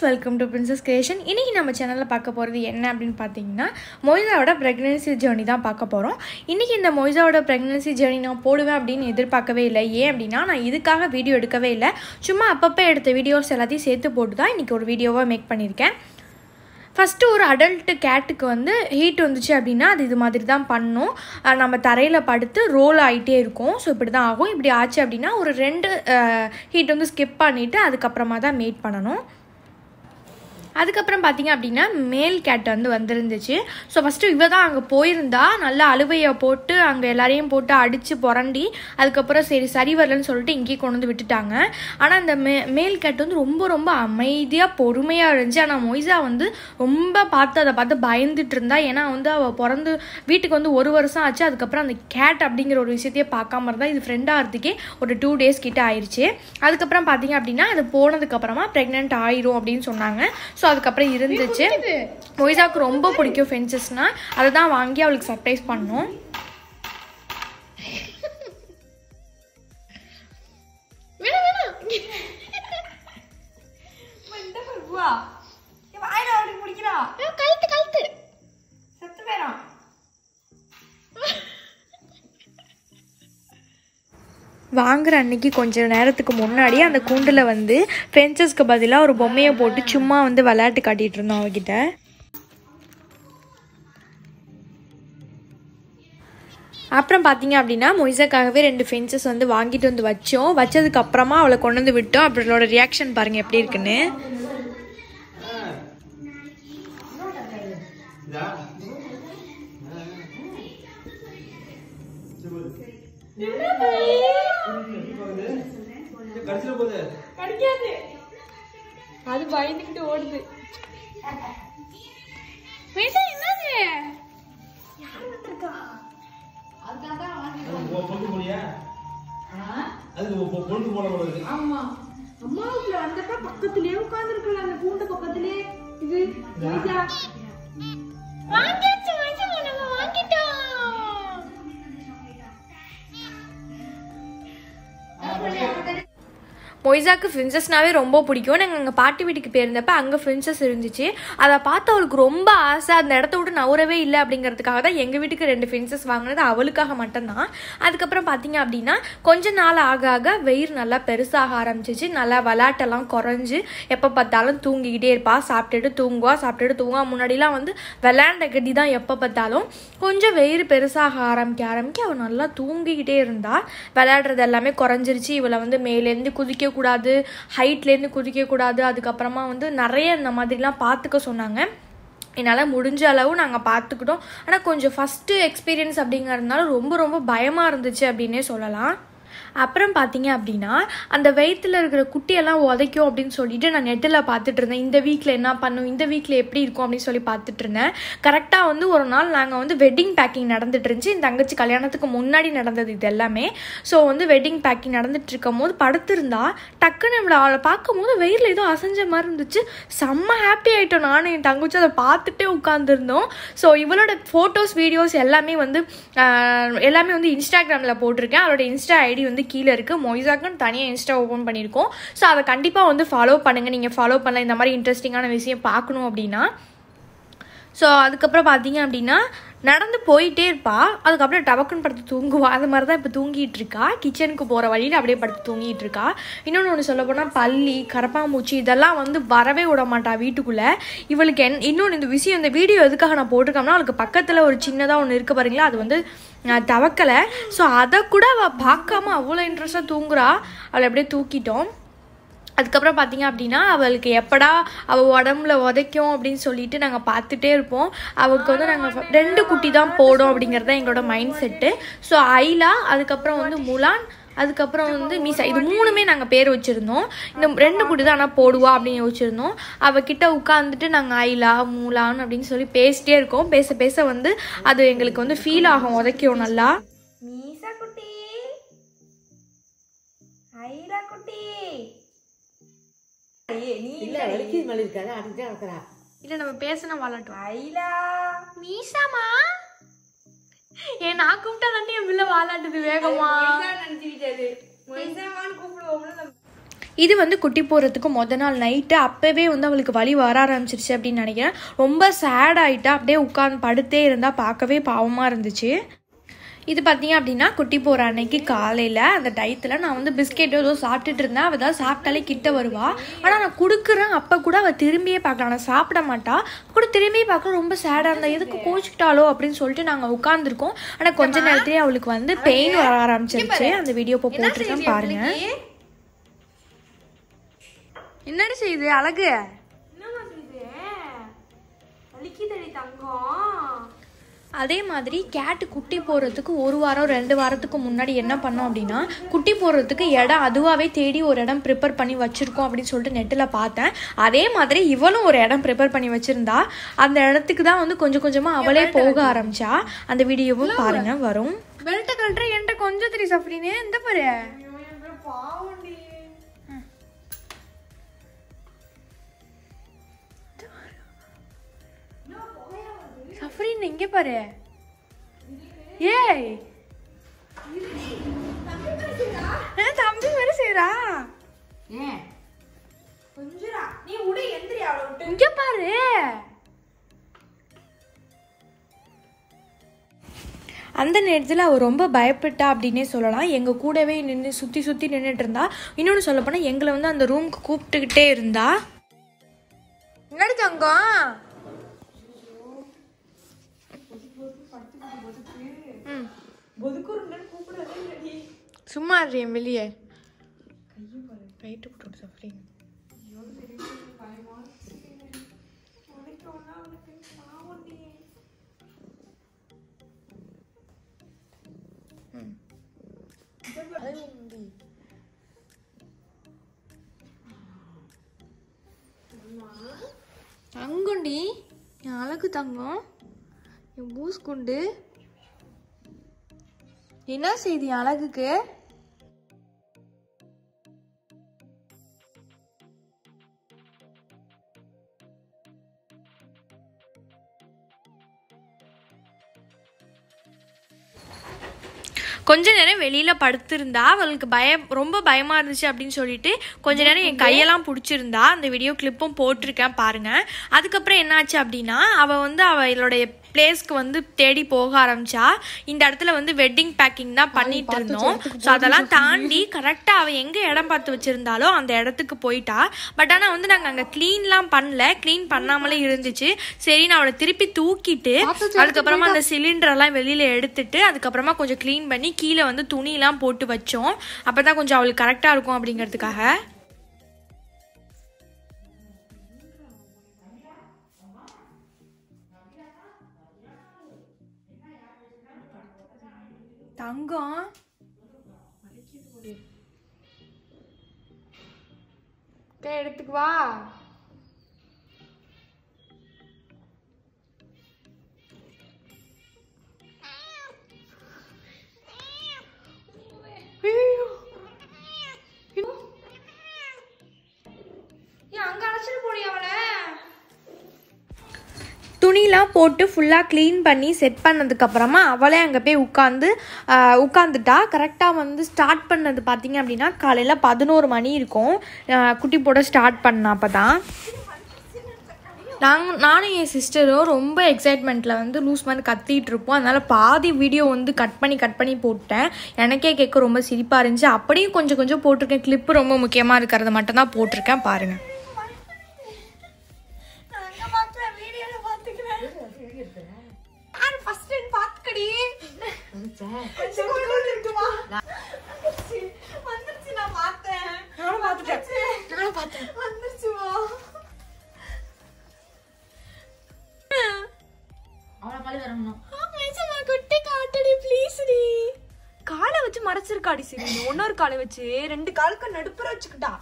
Welcome to princess creation இன்றைக்கி நம்ம சேனலில் பார்க்க போகிறது என்ன அப்படின்னு பார்த்தீங்கன்னா மொய்சாவோட ப்ரெக்னென்சி ஜேர்னி தான் பார்க்க போகிறோம் இன்றைக்கி இந்த மொய்சாவோட ப்ரெக்னென்சி ஜேர்னி நான் போடுவேன் அப்படின்னு எதிர்பார்க்கவே இல்லை ஏன் அப்படின்னா நான் இதுக்காக வீடியோ எடுக்கவே இல்லை சும்மா அப்பப்போ எடுத்த வீடியோஸ் எல்லாத்தையும் சேர்த்து போட்டு தான் இன்றைக்கி ஒரு வீடியோவாக மேக் பண்ணியிருக்கேன் ஃபஸ்ட்டு ஒரு அடல்ட்டு கேட்டுக்கு வந்து ஹீட் வந்துச்சு அப்படின்னா அது இது மாதிரி தான் பண்ணும் அஹ் நம்ம தரையில் படுத்து ரோல் ஆகிட்டே இருக்கும் ஸோ இப்படி தான் ஆகும் இப்படி ஆச்சு அப்படின்னா ஒரு ரெண்டு ஹீட் வந்து ஸ்கிப் பண்ணிவிட்டு அதுக்கப்புறமா தான் மேட் பண்ணணும் அதுக்கப்புறம் பார்த்தீங்க அப்படின்னா மேல் கேட் வந்து வந்திருந்துச்சு ஸோ ஃபஸ்ட்டு இவ தான் அங்கே போயிருந்தா நல்லா அழுவையை போட்டு அங்கே எல்லாரையும் போட்டு அடித்து புரண்டி அதுக்கப்புறம் சரி சரி வரலன்னு சொல்லிட்டு இங்கேயே கொண்டு வந்து விட்டுட்டாங்க ஆனால் அந்த மே மேல் கேட் வந்து ரொம்ப ரொம்ப அமைதியாக பொறுமையாக இருந்துச்சு ஆனால் மொய்சா வந்து ரொம்ப பார்த்து அதை பார்த்து பயந்துட்டு இருந்தா ஏன்னா வந்து அவள் பிறந்து வீட்டுக்கு வந்து ஒரு வருஷம் ஆச்சு அதுக்கப்புறம் அந்த கேட் அப்படிங்கிற ஒரு விஷயத்தையே பார்க்காம இருந்தா இது ஃப்ரெண்ட் ஆகிறதுக்கே ஒரு டூ டேஸ் கிட்ட ஆயிடுச்சு அதுக்கப்புறம் பார்த்தீங்க அப்படின்னா அது போனதுக்கப்புறமா ப்ரெக்னென்ட் ஆயிரும் அப்படின்னு சொன்னாங்க ஸோ அதுக்கப்புறம் இருந்துச்சு மொய்சாவுக்கு ரொம்ப பிடிக்கும் ஃபென்சஸ்னால் அதை தான் வாங்கி அவளுக்கு சர்ப்ரைஸ் பண்ணோம் கழுத்து கழுத்து செத்து போயிடும் வாங்குற அன்னைக்கு கொஞ்ச நேரத்துக்கு முன்னாடி அந்த கூண்டில் வந்து ஃபென்சஸ்க்கு பதிலாக ஒரு பொம்மையை போட்டு சும்மா வந்து விளையாட்டு காட்டிட்டு இருந்தோம் அவகிட்ட அப்புறம் பார்த்தீங்க அப்படின்னா மொய்சாக்காகவே ரெண்டு ஃபென்சஸ் வந்து வாங்கிட்டு வந்து வச்சோம் வச்சதுக்கு அப்புறமா அவளை கொண்டு வந்து விட்டோம் அவளோட ரியாக்ஷன் பாருங்க எப்படி இருக்குன்னு கடைசியில் போகுது கிடைக்காது அது பயந்துக்கிட்டு ஓடுது என்னது பொண்ணு போனியா அதுக்கு பொ- பொண்ணு போன போல இருக்கு ஆமா அம்மாவுக்குள்ள வந்தப்ப பக்கத்திலே உட்கார்ந்துருக்கல அந்த கூண்டு பக்கத்திலே இது ரோஜா. வாங்கியாச்சு மனுஷன் நம்ம வாங்கிட்டோம் மொய்சாக்கு ஃப்ரின்சஸ்னாவே ரொம்ப பிடிக்கும் நாங்கள் எங்கள் பாட்டி வீட்டுக்கு போயிருந்தப்ப அங்கே ஃப்ரின்சஸ் இருந்துச்சு அதை பார்த்து அவளுக்கு ரொம்ப ஆசை அந்த இடத்த விட்டு நவுறவே இல்லை அப்படிங்கிறதுக்காக தான் எங்கள் வீட்டுக்கு ரெண்டு ஃப்ரின்சஸ் வாங்கினது அவளுக்காக மட்டும்தான் அதுக்கப்புறம் பார்த்தீங்க அப்படின்னா கொஞ்ச நாள் ஆக ஆக வெயிர் நல்லா பெருசாக ஆரம்பிச்சிச்சு நல்லா விளாட்டெல்லாம் குறைஞ்சு எப்போ பார்த்தாலும் தூங்கிக்கிட்டே இருப்பா சாப்பிட்டுட்டு தூங்குவா சாப்பிட்டுட்டு தூங்குவா முன்னாடிலாம் வந்து விளையாண்ட கட்டி தான் எப்போ பார்த்தாலும் கொஞ்சம் வெயிர் பெருசாக ஆரம்பிக்க ஆரம்பிக்க அவள் நல்லா தூங்கிக்கிட்டே இருந்தா விளையாடுறது எல்லாமே குறைஞ்சிருச்சு இவளை வந்து மேலேருந்து குதிக்கக்கூடாது ஹைட்லேருந்து குதிக்கக்கூடாது அதுக்கப்புறமா வந்து நிறைய இந்த மாதிரிலாம் பார்த்துக்க சொன்னாங்க என்னால் முடிஞ்ச அளவு நாங்கள் பார்த்துக்கிட்டோம் ஆனால் கொஞ்சம் ஃபஸ்ட்டு எக்ஸ்பீரியன்ஸ் அப்படிங்கிறதுனால ரொம்ப ரொம்ப பயமாக இருந்துச்சு அப்படின்னே சொல்லலாம் அப்புறம் பார்த்தீங்க அப்படின்னா அந்த வயித்துல இருக்கிற குட்டியெல்லாம் உதைக்கும் அப்படின்னு சொல்லிட்டு நான் நெட்டில் பார்த்துட்டு இருந்தேன் இந்த வீக்கில் என்ன பண்ணும் இந்த வீக்கில் எப்படி இருக்கும் அப்படின்னு சொல்லி பார்த்துட்டு இருந்தேன் கரெக்டாக வந்து ஒரு நாள் நாங்கள் வந்து வெட்டிங் பேக்கிங் நடந்துட்டு இருந்துச்சு என் தங்கச்சி கல்யாணத்துக்கு முன்னாடி நடந்தது இது எல்லாமே ஸோ வந்து வெட்டிங் பேக்கிங் நடந்துட்டு இருக்கும் போது படுத்திருந்தா டக்குன்னு இவளை அவளை பார்க்கும் போது வெயிலில் ஏதோ அசைஞ்ச மாதிரி இருந்துச்சு செம்ம ஹாப்பி ஆகிட்டோம் நானும் என் தங்கச்சி அதை பார்த்துட்டே உட்காந்துருந்தோம் ஸோ இவளோட ஃபோட்டோஸ் வீடியோஸ் எல்லாமே வந்து ஆஹ், எல்லாமே வந்து இன்ஸ்டாகிராமில் போட்டிருக்கேன் அவளோட இன்ஸ்டா ஐடி வந்து கீழே இருக்குது மொய்சாக்குன்னு தனியாக இன்ஸ்டா ஓப்பன் பண்ணியிருக்கோம் ஸோ அதை கண்டிப்பாக வந்து ஃபாலோ பண்ணுங்கள் நீங்கள் ஃபாலோ பண்ணல இந்த மாதிரி இன்ட்ரெஸ்டிங்கான விஷயம் பார்க்கணும் அப்படின்னா ஸோ அதுக்கப்புறம் பார்த்தீங்க அப்படின்னா நடந்து போயிட்டே இருப்பா அதுக்கப்புறம் டபக்குன்னு படுத்து தூங்குவா அது மாதிரி தான் இப்போ தூங்கிட்டு இருக்கா கிச்சனுக்கு போகிற வழியில் அப்படியே படுத்து தூங்கிட்டு இருக்கா இன்னொன்று ஒன்று சொல்ல போனால் பல்லி கரப்பாம்பூச்சி இதெல்லாம் வந்து வரவே விட மாட்டா வீட்டுக்குள்ளே இவளுக்கு என் இன்னொன்று இந்த விஷயம் இந்த வீடியோ எதுக்காக நான் போட்டிருக்கோம்னா அவளுக்கு பக்கத்தில் ஒரு சின்னதாக ஒன்று இருக்கு பாருங்களா அது வந்து நான் தவக்கலை ஸோ அதை கூட அவள் பார்க்காம அவ்வளோ இன்ட்ரெஸ்ட்டாக தூங்குறா அவளை அப்படியே தூக்கிட்டோம் அதுக்கப்புறம் பார்த்தீங்க அப்படின்னா அவளுக்கு எப்படா அவள் உடம்புல உதைக்கும் அப்படின்னு சொல்லிட்டு நாங்கள் பார்த்துட்டே இருப்போம் அவளுக்கு வந்து நாங்கள் ரெண்டு குட்டி தான் போடும் அப்படிங்கிறது தான் எங்களோட மைண்ட் செட்டு ஸோ ஐலா அதுக்கப்புறம் வந்து முலான் அதுக்கப்புறம் வந்து மீசா இது மூணுமே நாங்கள் பேர் வச்சுருந்தோம் இந்த ரெண்டு குட்டி தான் ஆனால் போடுவா அப்படின்னு யோசிச்சிருந்தோம் அவகிட்ட உட்காந்துட்டு நாங்கள் ஐலா மூலான் அப்படின்னு சொல்லி பேசிட்டே இருக்கோம் பேச பேச வந்து அது எங்களுக்கு வந்து ஃபீல் ஆகும் உதைக்கும் நல்லா மீசா குட்டி ஐலா குட்டி இல்ல வலிக்குது மேல இருக்காது அடிச்சுட்டே இருக்கிறா இல்ல நம்ம பேசின வாழட்டும் ஐலா மீசாமா ஏன் நான் கூப்பிட்டா தாண்டி என் பிள்ளை வாலாட்டுது வேகமா நினைச்சுக்கிட்டாரு இது வந்து குட்டி போகிறதுக்கு முத நாள் நைட்டு அப்போவே வந்து அவளுக்கு வலி வர ஆரம்பிச்சிருச்சு அப்படின்னு நினைக்கிறேன் ரொம்ப சேட் ஆகிட்டா அப்படியே உட்காந்து படுத்தே இருந்தால் பார்க்கவே பாவமாக இருந்துச்சு இது பார்த்தீங்க அப்படின்னா குட்டி போகிற அன்னைக்கு காலையில் அந்த டயத்தில் நான் வந்து பிஸ்கெட் ஏதோ சாப்பிட்டுட்டு இருந்தேன் அவள் தான் சாப்பிட்டாலே கிட்ட வருவா ஆனால் நான் கொடுக்குறேன் அப்போ கூட அவள் திரும்பியே பார்க்கலாம் நான் சாப்பிட மாட்டா கூட திரும்பியே பார்க்க ரொம்ப சேடாக இருந்தா எதுக்கு கோச்சிக்கிட்டாலோ அப்படின்னு சொல்லிட்டு நாங்கள் உட்காந்துருக்கோம் ஆனால் கொஞ்ச நேரத்திலேயே அவளுக்கு வந்து பெயின் வர ஆரம்பிச்சிருச்சு அந்த வீடியோ இப்போ போட்டிருக்கேன் பாருங்க என்னடி செய்யுது அழகு என்னம்மா செய்யுது வலிக்குதடி தங்கம் அதே மாதிரி கேட்டு குட்டி போடுறதுக்கு ஒரு வாரம் ரெண்டு வாரத்துக்கு முன்னாடி என்ன பண்ணோம் அப்படின்னா குட்டி போடுறதுக்கு இடம் அதுவாகவே தேடி ஒரு இடம் ப்ரிப்பேர் பண்ணி வச்சுருக்கோம் அப்படின்னு சொல்லிட்டு நெட்டில் பார்த்தேன் அதே மாதிரி இவளும் ஒரு இடம் ப்ரிப்பேர் பண்ணி வச்சுருந்தா அந்த இடத்துக்கு தான் வந்து கொஞ்சம் கொஞ்சமாக அவளே போக ஆரம்பிச்சா அந்த வீடியோவும் பாருங்க வரும் பெல்ட்டை கழட்டுற என்கிட்ட கொஞ்சம் தெரியும் சஃப்ரின்னு இந்த பாரு பாவண்டி சஃப்ரின் இங்கே பாரு ஏய் ஆ, தம்பி வேற செய்றா ஏன் கொஞ்சரா நீ உடு எந்திரி அவளை விட்டு இங்க பாரு அந்த நேரத்தில் அவள் ரொம்ப பயப்பட்டா அப்படின்னே சொல்லலாம் எங்கள் கூடவே நின்று சுற்றி சுற்றி நின்றுட்டு இருந்தா இன்னொன்று சொல்ல போனால் எங்களை வந்து அந்த ரூமுக்கு கூப்பிட்டுக்கிட்டே இருந்தா என்னடி தங்கம் ம் ஒதுக்குறேன்னு கூப்பிடவே இல்லடி சும்மா இருக்கேன் வெளியே ரைட்டு போட்டு சஃப்ரிங் உனக்கு ஒன்னா அவளுக்கு பாவண்டி தங்கண்டி என் அழகு தங்கம் என் பூஸ் குண்டு என்ன செய்தி என் அழகுக்கு கொஞ்ச நேரம் வெளியில படுத்திருந்தா அவளுக்கு பயம் ரொம்ப பயமா இருந்துச்சு அப்படின்னு சொல்லிட்டு கொஞ்ச நேரம் என் கையெல்லாம் பிடிச்சிருந்தா அந்த வீடியோ கிளிப்பும் போட்டிருக்கேன் பாருங்க அதுக்கப்புறம் என்னாச்சு அப்படின்னா அவ வந்து அவளுடைய பிளேஸ்க்கு வந்து தேடி போக ஆரம்பிச்சா இந்த இடத்துல வந்து வெட்டிங் பேக்கிங் தான் பண்ணிட்டு இருந்தோம் ஸோ அதெல்லாம் தாண்டி கரெக்டாக அவள் எங்கே இடம் பார்த்து வச்சிருந்தாலோ அந்த இடத்துக்கு போயிட்டா பட் ஆனால் வந்து நாங்கள் அங்கே க்ளீன்லாம் பண்ணல க்ளீன் பண்ணாமலே இருந்துச்சு சரி நான் அவளை திருப்பி தூக்கிட்டு அதுக்கப்புறமா அந்த சிலிண்டர் எல்லாம் வெளியில எடுத்துட்டு அதுக்கப்புறமா கொஞ்சம் க்ளீன் பண்ணி கீழே வந்து துணியெல்லாம் போட்டு வச்சோம் அப்பதான் கொஞ்சம் அவளுக்கு கரெக்டாக இருக்கும் அப்படிங்கிறதுக்காக தங்கம் டேய், எடுத்துக்கு வா ஐயோ. ஏன் அங்க அழைச்சிட்டு போடி அவளை துணிலாம் போட்டு ஃபுல்லாக க்ளீன் பண்ணி செட் பண்ணதுக்கப்புறமா அவளே அங்கே போய் உட்காந்து உட்காந்துட்டா கரெக்டாக வந்து ஸ்டார்ட் பண்ணது பார்த்தீங்க அப்படின்னா காலையில் பதினோரு மணி இருக்கும் ஆஹ் குட்டி போட ஸ்டார்ட் பண்ண அப்போ தான் நாங்கள் நானும் என் சிஸ்டரும் ரொம்ப எக்ஸைட்மெண்ட்டில் வந்து லூஸ் மாதிரி கத்திட்டு இருப்போம் அதனால் பாதி வீடியோ வந்து கட் பண்ணி கட் பண்ணி போட்டேன் எனக்கே கேட்க ரொம்ப சிரிப்பாக இருந்துச்சு அப்படியும் கொஞ்சம் கொஞ்சம் போட்டிருக்கேன் கிளிப்பு ரொம்ப முக்கியமாக இருக்கிறத மட்டும் தான் போட்டிருக்கேன் பாருங்கள் நான் அங்க பாக்கல வீடியோல பாத்துக்கிறேன் யார் ஃபர்ஸ்ட் டைம் பாத்துக்கடி கொஞ்சம் கூட இருக்குமா வந்துருச்சு வந்துருச்சு நான் பார்த்தேன் நானும் பார்த்துட்டேன். வந்துருச்சு. நானும் பார்த்தேன். வந்துருச்சுமா நிஜமா குட்டி காட்டடி ப்ளீஸ் டி காலை வச்சு மறைச்சிருக்காடி சரி ஒன்னொரு காலை வச்சு ரெண்டு காலுக்கு நடுப்புற வச்சுக்கிட்டா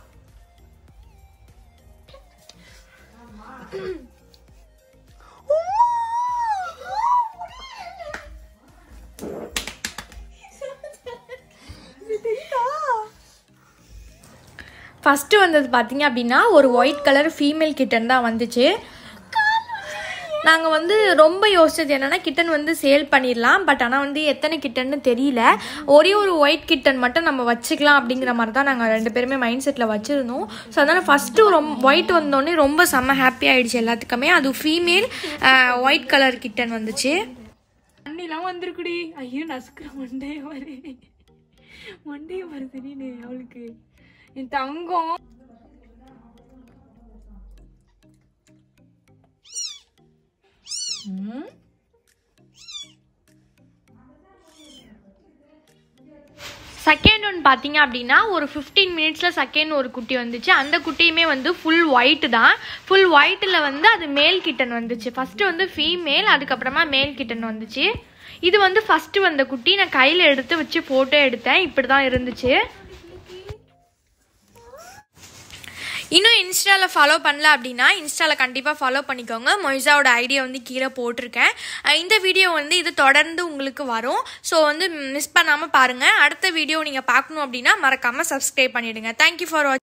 ஃபஸ்ட்டு வந்தது பார்த்தீங்க அப்படின்னா ஒரு ஒயிட் கலர் ஃபீமேல் கிட்டன் தான் வந்துச்சு நாங்கள் வந்து ரொம்ப யோசிச்சது என்னன்னா கிட்டன் வந்து சேல் பண்ணிடலாம் பட் ஆனால் வந்து எத்தனை கிட்டன்னு தெரியல ஒரே ஒரு ஒயிட் கிட்டன் மட்டும் நம்ம வச்சுக்கலாம் அப்படிங்கிற மாதிரி தான் நாங்கள் ரெண்டு பேருமே மைண்ட் செட்டில் வச்சுருந்தோம் ஸோ அதனால் ஃபஸ்ட்டு ரொம்ப ஒயிட் வந்தோடனே ரொம்ப செம்ம ஹாப்பி ஆயிடுச்சு எல்லாத்துக்குமே அது ஃபீமேல் ஒயிட் கலர் கிட்டன் வந்துச்சு தண்ணிலாம் வந்திருக்குடி ஐயோ நசுக்குற மண்டைய பாரு மண்டைய பாரு திடீர்னு அவளுக்கு என் தங்கம் செகண்ட் ஒன் பார்த்தீங்க அப்படின்னா ஒரு ஃபிஃப்டீன் மினிட்ஸில் செகண்ட் ஒரு குட்டி வந்துச்சு அந்த குட்டியுமே வந்து ஃபுல் ஒயிட் தான் ஃபுல் ஒயிட்டில் வந்து அது மேல் கிட்டன் வந்துச்சு ஃபஸ்ட்டு வந்து ஃபீமேல் அதுக்கப்புறமா மேல் கிட்டன் வந்துச்சு இது வந்து ஃபஸ்ட்டு வந்த குட்டி நான் கையில் எடுத்து வச்சு ஃபோட்டோ எடுத்தேன் இப்படி தான் இருந்துச்சு இன்னும் இன்ஸ்டாவில் ஃபாலோ பண்ணல அப்படின்னா இன்ஸ்டாவில் கண்டிப்பாக ஃபாலோ பண்ணிக்கோங்க மொய்ஸாவோட ஐடியா வந்து கீழே போட்டிருக்கேன் அஹ் இந்த வீடியோ வந்து இது தொடர்ந்து உங்களுக்கு வரும் ஸோ வந்து மிஸ் பண்ணாமல் பாருங்கள் அடுத்த வீடியோ நீங்கள் பார்க்கணும் அப்படின்னா மறக்காமல் சப்ஸ்கிரைப் பண்ணிவிடுங்க தேங்க்யூ ஃபார் வாட்சிங்